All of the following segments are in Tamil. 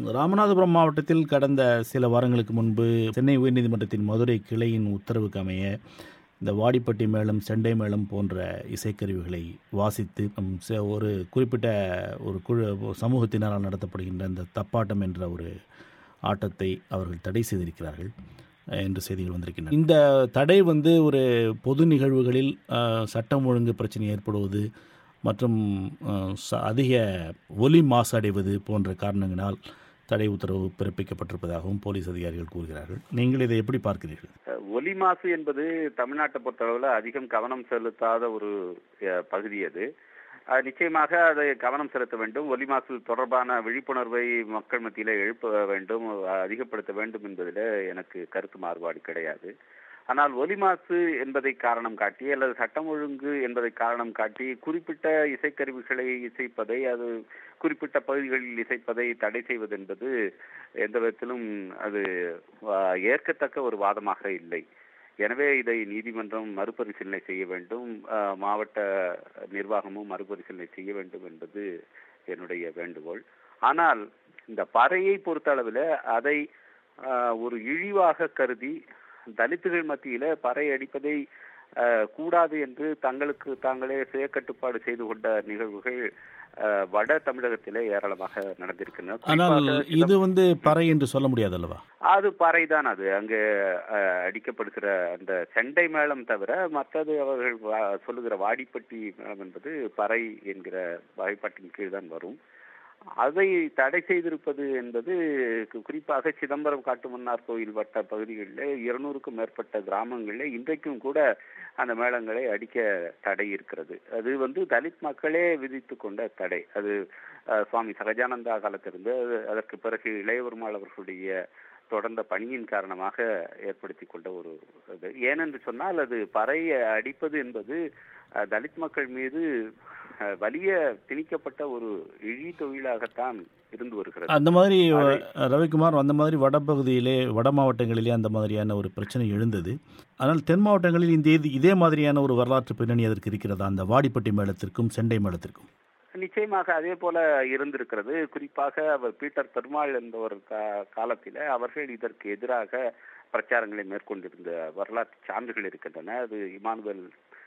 ராமநாதபுரம் மாவட்டத்தில் கடந்த சில வாரங்களுக்கு முன்பு சென்னை உயர்நீதிமன்றத்தின் மதுரை கிளையின் உத்தரவுக்கு அமைய இந்த வாடிப்பட்டி மேளம் செண்டை மேளம் போன்ற இசைக்கருவிகளை வாசித்து ம், ச- ஒரு குறிப்பிட்ட ஒரு குழு சமூகத்தினரால் நடத்தப்படுகின்ற இந்த தப்பாட்டம் என்ற ஒரு ஆட்டத்தை அவர்கள் தடை செய்திருக்கிறார்கள் அஹ், என்று செய்திகள் வந்திருக்கின்றன இந்த தடை வந்து ஒரு பொது நிகழ்வுகளில் அஹ், சட்டம் ஒழுங்கு பிரச்சனை ஏற்படுவது மற்றும் அஹ், ச- அதிக ஒலி மாசடைவது போன்ற காரணங்களால் தடை உத்தரவு பிறப்பிக்கப்பட்டிருப்பதாகவும் போலீஸ் அதிகாரிகள் கூறுகிறார்கள் நீங்கள் இதை எப்படி பார்க்கிறீர்கள் அஹ் ஒலி மாசு என்பது தமிழ்நாட்டை பொறுத்தளவில் அதிகம் கவனம் செலுத்தாத ஒரு அஹ், பகுதி அது அஹ், நிச்சயமாக அதை கவனம் செலுத்த வேண்டும் ஒலி மாசு தொடர்பான விழிப்புணர்வை மக்கள் மத்தியில எழுப்ப வேண்டும் அஹ், அதிகப்படுத்த வேண்டும் என்பதில் எனக்கு கருத்து மாறுபாடு கிடையாது ஆனால் ஒலி மாசு என்பதை காரணம் காட்டி அல்லது சட்டம் ஒழுங்கு என்பதை காரணம் காட்டி குறிப்பிட்ட இசைக்கருவிகளை இசைப்பதை அது குறிப்பிட்ட பகுதிகளில் இசைப்பதை தடை செய்வது என்பது எந்த விதத்திலும் அது ஆஹ், ஏற்கத்தக்க ஒரு வாதமாக இல்லை எனவே இதை நீதிமன்றம் மறுபரிசீலனை செய்ய வேண்டும் ஆஹ், மாவட்ட நிர்வாகமும் மறுபரிசீலனை செய்ய வேண்டும் என்பது என்னுடைய வேண்டுகோள் ஆனால் இந்த பறையை பொறுத்தளவில் அதை ஆஹ், ஒரு இழிவாக கருதி தலித்துகள் மத்தியில பறை அடிப்பதை ஆஹ், கூடாது என்று தங்களுக்கு தாங்களே சுய கட்டுப்பாடு செய்து கொண்ட நிகழ்வுகள் ஆஹ், வட தமிழகத்திலே ஏராளமாக நடந்திருக்கின்றன ஆனால் குறிப்பாக இது வந்து பறை என்று சொல்ல முடியாது அல்லவா அது பறைதான் அது அங்கே அஹ், அடிக்கப்படுகிற அந்த செண்டை மேளம் தவிர மற்றது அவர்கள் வா- சொல்லுகிற வாடிப்பட்டி மேளம் என்பது பறை என்கிற வகைப்பாட்டின் கீழ் தான் வரும் அதை தடை செய்திருப்பது என்பது கு- குறிப்பாக சிதம்பரம் காட்டுமன்னார் கோயில் வட்ட பகுதிகளில் இருநூறுக்கும் மேற்பட்ட கிராமங்களில் இன்றைக்கும் கூட அந்த மேளங்களை அடிக்க தடை இருக்கிறது அது வந்து தலித் மக்களே விதித்து கொண்ட தடை அது அஹ், சுவாமி சகஜானந்தா காலத்திலிருந்து அது- அதற்கு பிறகு இளையவருமாள் அவர்களுடைய தொடர்ந்த பணியின் காரணமாக ஏற்படுத்தி கொண்ட ஒரு இது ஏனென்று சொன்னால் அது பறை அடிப்பது என்பது அஹ், தலித் மக்கள் மீது அஹ், வலிய திணிக்கப்பட்ட ஒரு இழி தொழிலாகத்தான் இருந்து வருகிறது அந்த மாதிரி அதை- ரவிக்குமார் அந்த மாதிரி வடபகுதியிலே வட மாவட்டங்களிலே அந்த மாதிரியான ஒரு பிரச்சனை எழுந்தது ஆனால் தென் மாவட்டங்களில் இந்த இது இதே மாதிரியான ஒரு வரலாற்று பின்னணி அதற்கு இருக்கிறதா அந்த வாடிப்பட்டி மேளத்திற்கும் செண்டை மேளத்திற்கும் நிச்சயமாக அதே போல இருந்திருக்கிறது குறிப்பாக அவர் பீட்டர் பெருமாள் என்பவர் கா- காலத்தில அவர்கள் இதற்கு எதிராக பிரச்சாரங்களை மேற்கொண்டிருந்த வரலாற்று சான்றுகள் இருக்கின்றன அது இமானுவேல்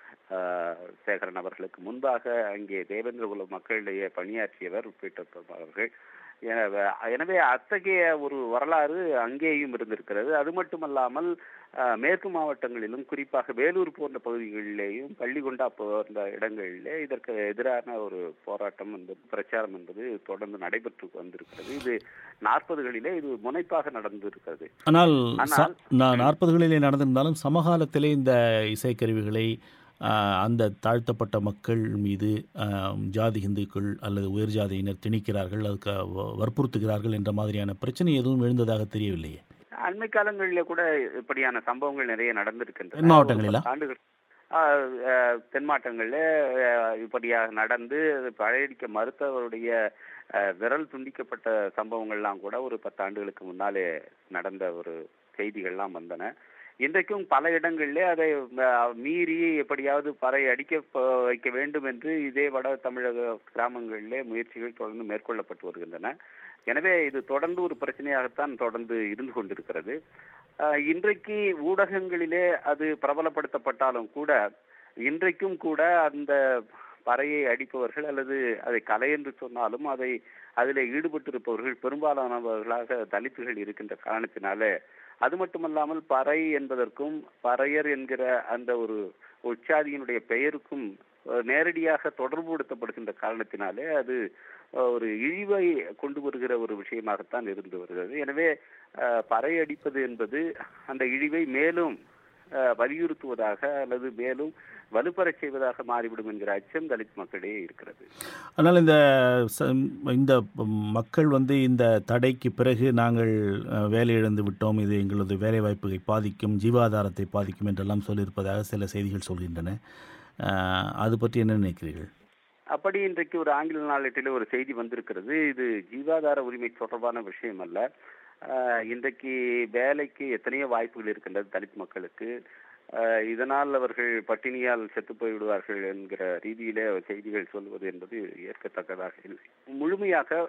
ஆஹ், சேகரன் அவர்களுக்கு முன்பாக அங்கே தேவேந்திரகுல மக்களிடையே பணியாற்றியவர் பீட்டர் பெருமாள் அவர்கள் எனவே எனவே அத்தகைய ஒரு வரலாறு அங்கேயும் இருந்திருக்கிறது அது மட்டுமல்லாமல் ஆஹ், மேற்கு மாவட்டங்களிலும் குறிப்பாக வேலூர் போன்ற பகுதிகளிலேயும் பள்ளிகொண்டா போன்ற இடங்களிலே இதற்கு எதிரான ஒரு போராட்டம் என்பது பிரச்சாரம் என்பது தொடர்ந்து நடைபெற்று வந்திருக்கிறது இது நாற்பதுகளிலே இது முனைப்பாக நடந்திருக்கிறது ஆனால் ஆனால்- நாற்பதுகளிலே நடந்திருந்தாலும் சமகாலத்திலே இந்த இசைக்கருவிகளை ஆஹ், அந்த தாழ்த்தப்பட்ட மக்கள் மீது ஆஹ், ஜாதி இந்துக்கள் அல்லது உயர் ஜாதியினர் திணிக்கிறார்கள் அதுக்கு வ- வற்புறுத்துகிறார்கள் என்ற மாதிரியான பிரச்சனை எதுவும் எழுந்ததாக தெரியவில்லையே அண்மை காலங்களிலே கூட இப்படியான சம்பவங்கள் நிறைய நடந்திருக்கின்றன தென் மாவட்டங்களிலா? ஒரு பத்து ஆண்டுகள் ஆஹ், ஆஹ், தென் மாவட்டங்களில் ஆஹ், இப்படியாக நடந்து பழையடிக்க மறுத்தவருடைய ஆஹ், விரல் துண்டிக்கப்பட்ட சம்பவங்கள்லாம் கூட ஒரு பத்து ஆண்டுகளுக்கு முன்னாலே நடந்த ஒரு செய்திகள்லாம் வந்தன இன்றைக்கும் பல இடங்களிலே அதை ஆஹ், மீறி எப்படியாவது பறை அடிக்க ப- வைக்க வேண்டும் என்று இதே வட தமிழக கிராமங்களிலே முயற்சிகள் தொடர்ந்து மேற்கொள்ளப்பட்டு வருகின்றன எனவே இது தொடர்ந்து ஒரு பிரச்சனையாகத்தான் தொடர்ந்து இருந்து கொண்டிருக்கிறது ஆஹ், இன்றைக்கு ஊடகங்களிலே அது பிரபலப்படுத்தப்பட்டாலும் கூட இன்றைக்கும் கூட அந்த பறையை அடிப்பவர்கள் அல்லது அதை கலை என்று சொன்னாலும் அதை அதில் ஈடுபட்டிருப்பவர்கள் பெரும்பாலானவர்களாக தலித்துகள் இருக்கின்ற காரணத்தினால அது மட்டுமல்லாமல் பறை என்பதற்கும் பறையர் என்கிற அந்த ஒரு உச்சாதியினுடைய பெயருக்கும் அஹ், நேரடியாக தொடர்புபடுத்தப்படுகின்ற காரணத்தினாலே அது அஹ், ஒரு இழிவை கொண்டு வருகிற ஒரு விஷயமாகத்தான் இருந்து வருகிறது எனவே அஹ், பறை அடிப்பது என்பது அந்த இழிவை மேலும் அஹ், வலியுறுத்துவதாக அல்லது மேலும் வலுப்பெறச் செய்வதாக மாறிவிடும் என்கிற அச்சம் தலித் மக்களிடையே இருக்கிறது ஆனால் இந்த ச- இந்த மக்கள் வந்து இந்த தடைக்கு பிறகு நாங்கள் அஹ், வேலை இழந்து விட்டோம் இது எங்களது வேலை வாய்ப்புகளை பாதிக்கும் ஜீவாதாரத்தை பாதிக்கும் என்றெல்லாம் சொல்லியிருப்பதாக சில செய்திகள் சொல்கின்றன அஹ், அது பற்றி என்ன நினைக்கிறீர்கள் அப்படி இன்றைக்கு ஒரு ஆங்கில நாளேட்டில் ஒரு செய்தி வந்திருக்கிறது இது ஜீவாதார உரிமை தொடர்பான விஷயம் அல்ல ஆஹ் இன்றைக்கு வேலைக்கு எத்தனையோ வாய்ப்புகள் இருக்கின்றது தலித் மக்களுக்கு ஆஹ் இதனால் அவர்கள் பட்டினியால் செத்து போய்விடுவார்கள் என்கிற ரீதியிலே செய்திகள் சொல்வது என்பது ஏற்கத்தக்கதாக இல்லை முழுமையாக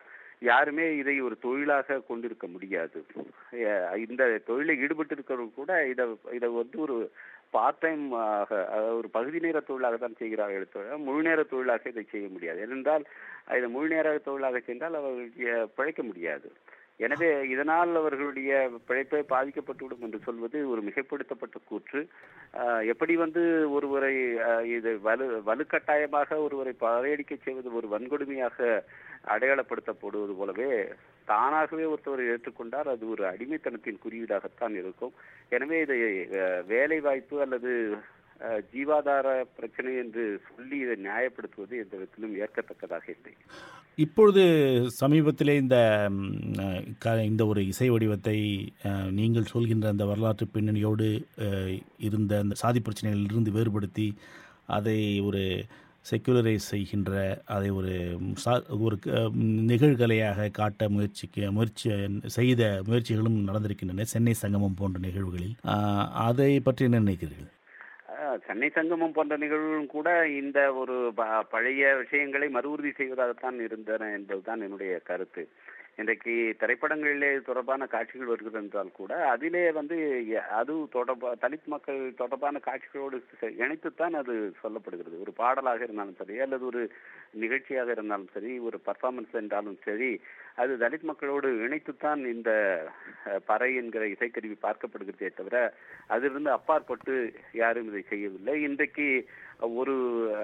யாருமே இதை ஒரு தொழிலாக கொண்டிருக்க முடியாது அஹ் இந்த தொழிலில் ஈடுபட்டு இருக்கிறவங்க கூட இதை இதை வந்து ஒரு பார்ட் டைம் ஒரு பகுதி நேர தொழிலாக தான் செய்கிறார்கள் தவிர முழு நேர தொழிலாக இதை செய்ய முடியாது ஏனென்றால் இதை முழு நேர தொழிலாக செய்தால் அவர்கள் பிழைக்க முடியாது எனவே இதனால் அவர்களுடைய பிழைப்பை பாதிக்கப்பட்டுவிடும் என்று சொல்வது ஒரு மிகைப்படுத்தப்பட்ட கூற்று ஆஹ் எப்படி வந்து ஒருவரை ஆஹ் இது வலு வலுக்கட்டாயமாக ஒருவரை பறையடிக்க செய்வது ஒரு வன்கொடுமையாக அடையாளப்படுத்தப்படுவது போலவே தானாகவே ஒருத்தவரை ஏற்றுக்கொண்டால் அது ஒரு அடிமைத்தனத்தின் குறியீடாகத்தான் இருக்கும் எனவே இதை ஆஹ் வேலை வாய்ப்பு அல்லது ஆஹ் ஜீவாதார பிரச்சனை என்று சொல்லி இதை நியாயப்படுத்துவது எந்த விதத்திலும் ஏற்கத்தக்கதாக இல்லை இப்பொழுது சமீபத்திலே இந்த ம், அஹ், க- இந்த ஒரு இசை வடிவத்தை அஹ், நீங்கள் சொல்கின்ற அந்த வரலாற்று பின்னணியோடு அஹ், இருந்த அந்த சாதி பிரச்சனைகளிலிருந்து வேறுபடுத்தி அதை ஒரு செக்குலரைஸ் செய்கின்ற அதை ஒரு ம், சா ஒரு க- ம், நிகழ்கலையாக காட்ட முயற்சிக்க முயற்சி செய்த முயற்சிகளும் நடந்திருக்கின்றன சென்னை சங்கமம் போன்ற நிகழ்வுகளில் அஹ், அதை பற்றி என்ன நினைக்கிறீர்கள் ஆஹ் சென்னை சங்கமம் போன்ற நிகழ்வுகளும் கூட இந்த ஒரு ப- பழைய விஷயங்களை மறு உறுதி செய்வதாகத்தான் இருந்தன என்பதுதான் என்னுடைய கருத்து இன்றைக்கு திரைப்படங்களிலே இது தொடர்பான காட்சிகள் வருகிறது என்றால் கூட அதிலே வந்து எ- அது தொடர்பா தலித் மக்கள் தொடர்பான காட்சிகளோடு ச- இணைத்துத்தான் அது சொல்லப்படுகிறது ஒரு பாடலாக இருந்தாலும் சரி அல்லது ஒரு நிகழ்ச்சியாக இருந்தாலும் சரி ஒரு பர்ஃபார்மன்ஸ் என்றாலும் சரி அது தலித் மக்களோடு இணைத்துத்தான் இந்த அஹ், பறை என்கிற இசைக்கருவி பார்க்கப்படுகிறதே தவிர அதிலிருந்து அப்பாற்பட்டு யாரும் இதை செய்யவில்லை இன்றைக்கு ஒரு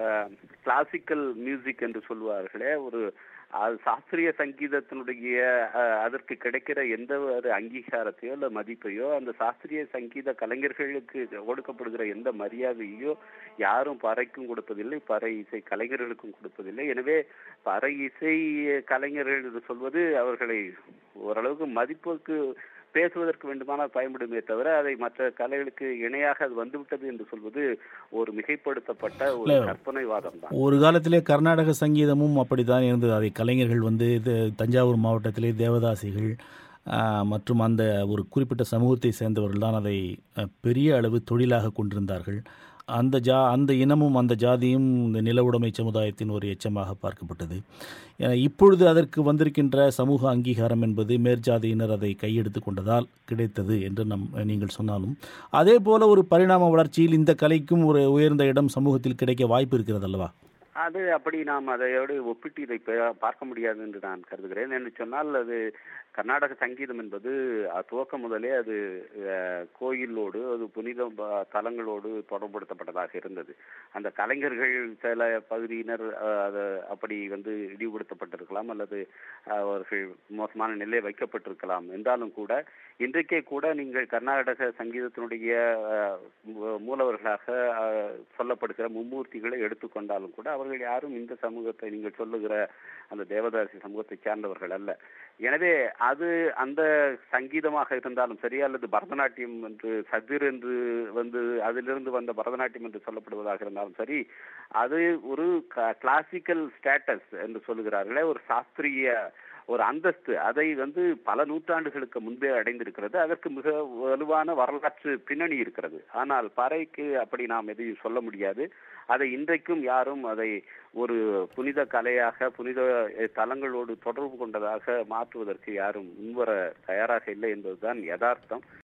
கிளாசிக்கல் மியூசிக் என்று சொல்வார்களே ஒரு அது சாஸ்திரிய சங்கீதத்தினுடைய அஹ், அதற்கு கிடைக்கிற எந்த ஒரு அங்கீகாரத்தையோ இல்ல மதிப்பையோ அந்த சாஸ்திரிய சங்கீத கலைஞர்களுக்கு கொடுக்கப்படுகிற எந்த மரியாதையோ யாரும் பறைக்கும் கொடுப்பதில்லை பறை இசை கலைஞர்களுக்கும் கொடுப்பதில்லை எனவே பறை இசை கலைஞர்கள் என்று சொல்வது அவர்களை ஓரளவுக்கு மதிப்புக்கு பேசுவதற்கு வேண்டுமானால் பயன்படுமே தவிர அதை மற்ற கலைகளுக்கு இணையாக அது வந்துவிட்டது என்று சொல்வது ஒரு மிகைப்படுத்தப்பட்ட ஒரு இல்ல. கற்பனைவாதம் தான் ஒரு காலத்திலே கர்நாடக சங்கீதமும் அப்படித்தான் இருந்தது அதை கலைஞர்கள் வந்து இது தஞ்சாவூர் மாவட்டத்திலே தேவதாசிகள் ஆ, மற்றும் அந்த ஒரு குறிப்பிட்ட சமூகத்தை சேர்ந்தவர்கள் தான் அதை அ, பெரிய அளவு தொழிலாக கொண்டிருந்தார்கள் அந்த ஜா அந்த இனமும் அந்த ஜாதியும் இந்த நில உடைமை சமுதாயத்தின் ஒரு எச்சமாக பார்க்கப்பட்டது என இப்பொழுது அதற்கு வந்திருக்கின்ற சமூக அங்கீகாரம் என்பது மேற்ஜாதியினர் அதை கையெடுத்து கொண்டதால் கிடைத்தது என்று நம் நீங்கள் சொன்னாலும் அதே போல ஒரு பரிணாம வளர்ச்சியில் இந்த கலைக்கும் ஒரு உயர்ந்த இடம் சமூகத்தில் கிடைக்க வாய்ப்பு இருக்கிறது அல்லவா அது அப்படி நாம் அதையோடு ஒப்பிட்டு இதை ப- பார்க்க முடியாது என்று நான் கருதுகிறேன் என்று சொன்னால் அது கர்நாடக சங்கீதம் என்பது அஹ், துவக்கம் முதலே அது அஹ், கோயிலோடு அது புனித ப- தலங்களோடு தொடர்படுத்தப்பட்டதாக இருந்தது அந்த கலைஞர்கள் சில பகுதியினர் அஹ், அது அப்படி வந்து இழிவுபடுத்தப்பட்டிருக்கலாம் அல்லது அஹ், அவர்கள் மோசமான நிலையை வைக்கப்பட்டிருக்கலாம் என்றாலும் கூட இன்றைக்கே கூட நீங்கள் கர்நாடக சங்கீதத்தினுடைய அஹ், மூ- மூலவர்களாக அஹ், சொல்லப்படுகிற மும்மூர்த்திகளை எடுத்துக்கொண்டாலும் கூட அவர்கள் யாரும் இந்த சமூகத்தை நீங்கள் சொல்லுகிற அந்த தேவதாசி சமூகத்தை சார்ந்தவர்கள் அல்ல எனவே அது அந்த சங்கீதமாக இருந்தாலும் சரி அல்லது பரதநாட்டியம் என்று சதிர் என்று வந்து அதிலிருந்து வந்த பரதநாட்டியம் என்று சொல்லப்படுவதாக இருந்தாலும் சரி அது ஒரு கிளாசிக்கல் ஸ்டேட்டஸ் என்று சொல்லுகிறார்களே ஒரு சாஸ்திரிய ஒரு அந்தஸ்து அதை வந்து பல நூற்றாண்டுகளுக்கு முன்பே அடைந்திருக்கிறது அதற்கு மிக வலுவான வரலாற்று பின்னணி இருக்கிறது ஆனால் பறைக்கு அப்படி நாம் எதையும் சொல்ல முடியாது அதை இன்றைக்கும் யாரும் அதை ஒரு புனித கலையாக புனித அஹ், தலங்களோடு தொடர்பு கொண்டதாக மாற்றுவதற்கு யாரும் முன்வர தயாராக இல்லை என்பதுதான் யதார்த்தம்